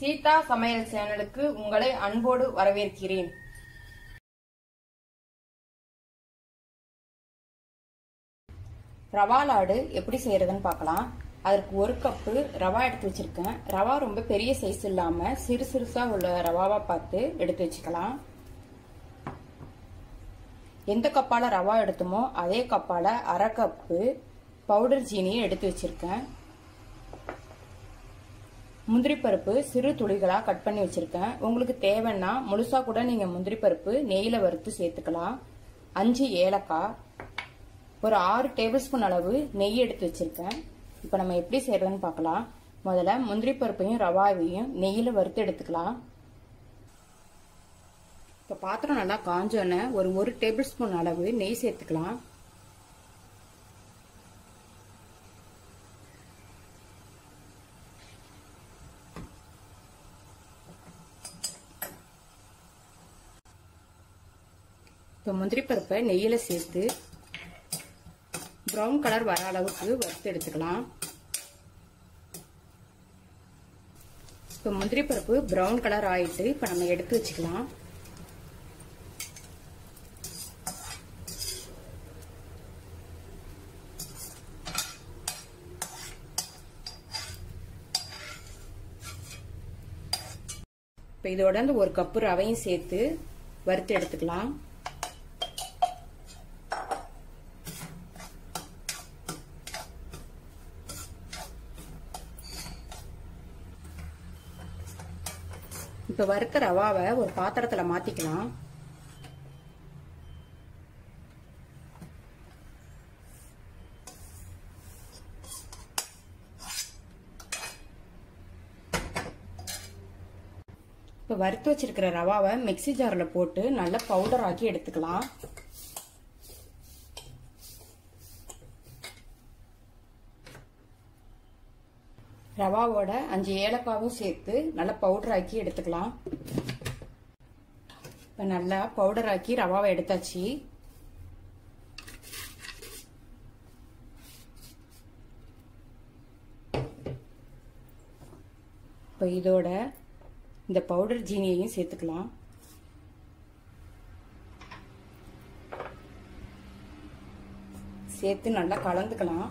சீதா சமையல் சேனலுக்கு உங்களை அன்போடு வரவேற்கிறேன் ரவா லாடு எப்படி செய்யறதுன்னு பார்க்கலாம் அதற்கு ஒரு கப்பு ரவா எடுத்து வச்சிருக்கேன் ரவா ரொம்ப பெரிய சைஸ் இல்லாம சிறு சிறுசா உள்ள ரவாவா பார்த்து எடுத்து வச்சுக்கலாம் எந்த கப்பால ரவா எடுத்தோமோ அதே கப்பால அரை கப்பு பவுடர் ஜீனியை எடுத்து வச்சிருக்கேன் முந்திரி பருப்பு சிறு துளிகளா கட் பண்ணி வச்சிருக்கேன் உங்களுக்கு தேவைன்னா முழுசா கூட நீங்க முந்திரி பருப்பு நெய்யில வறுத்து சேர்த்துக்கலாம் அஞ்சு ஏலக்காய் ஒரு ஆறு டேபிள் ஸ்பூன் அளவு நெய் எடுத்து வச்சிருக்கேன் இப்போ நம்ம எப்படி செய்யறதுன்னு பார்க்கலாம் முதல்ல முந்திரி பருப்பையும் ரவாவையும் நெய்யில் வறுத்து எடுத்துக்கலாம் இப்போ பாத்திரம் நல்லா காஞ்சோன்னே ஒரு ஒரு டேபிள் ஸ்பூன் அளவு நெய் சேர்த்துக்கலாம் இப்போ முந்திரி பருப்பை நெய்யில் சேர்த்து ப்ரௌன் கலர் வர அளவுக்கு வறுத்து எடுத்துக்கலாம் இப்போ முந்திரி பருப்பு ப்ரௌன் கலர் ஆயிட்டு இப்போ நம்ம எடுத்து வச்சுக்கலாம் இப்போ இதோட அந்த ஒரு கப்பு ரவையும் சேர்த்து வறுத்து எடுத்துக்கலாம் இப்போ வறுத்த ரவாவை ஒரு பாத்திரத்தில் மாற்றிக்கலாம் இப்போ வறுத்து வச்சிருக்கிற ரவாவை மிக்சி ஜாரில் போட்டு நல்லா பவுடர் ஆக்கி எடுத்துக்கலாம் ரவாவோட அஞ்சு ஏலக்காவும் சேர்த்து நல்லா பவுடர் ஆக்கி எடுத்துக்கலாம் இப்போ நல்லா பவுடர் ஆக்கி ரவாவை எடுத்தாச்சு இப்போ இதோட இந்த பவுடர் ஜீனியையும் சேர்த்துக்கலாம் சேர்த்து நல்லா கலந்துக்கலாம்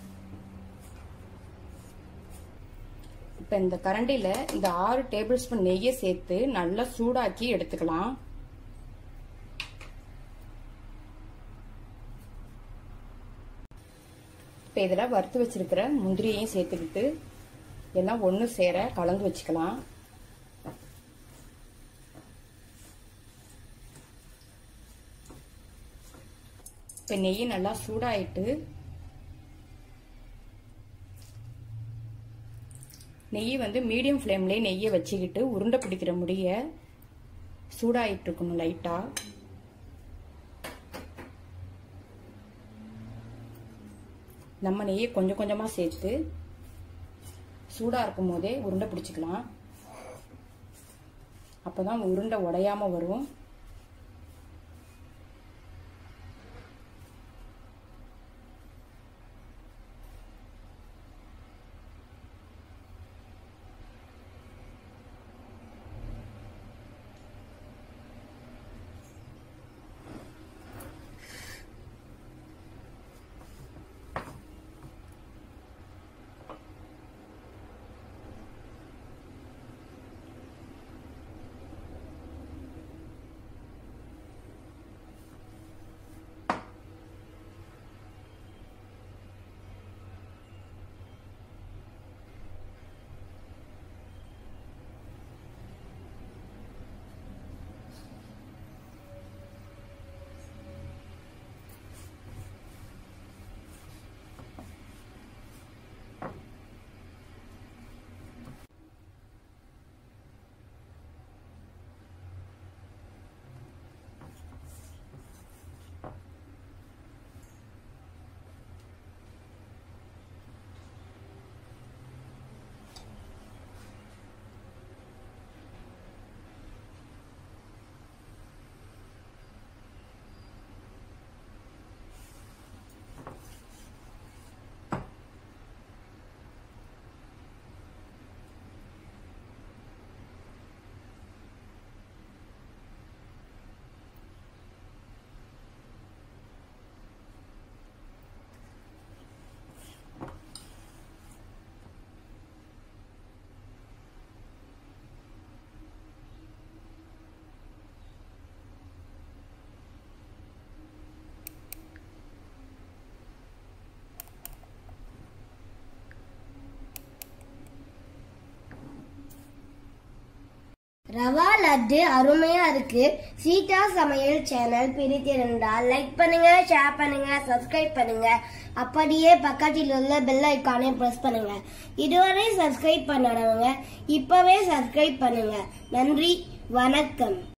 இப்போ இந்த கரண்டியில் இந்த ஆறு டேபிள் ஸ்பூன் நெய்யை சேர்த்து நல்லா சூடாக்கி எடுத்துக்கலாம் இப்போ இதில் வறுத்து வச்சிருக்கிற முந்திரியையும் சேர்த்துக்கிட்டு எல்லாம் ஒன்று சேர கலந்து வச்சுக்கலாம் இப்போ நெய் நல்லா சூடாயிட்டு நெய் வந்து மீடியம் ஃப்ளேம்லேயே நெய்யை வச்சுக்கிட்டு உருண்டை பிடிக்கிற முடிய சூடாயிட்டு இருக்கணும் லைட்டாக நம்ம நெய்யை கொஞ்சம் கொஞ்சமாக சேர்த்து சூடாக இருக்கும் போதே உருண்டை பிடிச்சிக்கலாம் அப்போ தான் உருண்டை உடையாமல் வரும் ரவா லட்டு அருமையா இருக்கு சீதா சமையல் சேனல் பிடித்திருந்தால் லைக் பண்ணுங்க ஷேர் பண்ணுங்க சப்ஸ்கிரைப் பண்ணுங்க அப்படியே பக்கத்தில் உள்ள பெல் ஐக்கானை பிரஸ் பண்ணுங்க இதுவரை சப்ஸ்கிரைப் பண்ணாதவங்க இப்பவே சப்ஸ்கிரைப் பண்ணுங்க நன்றி வணக்கம்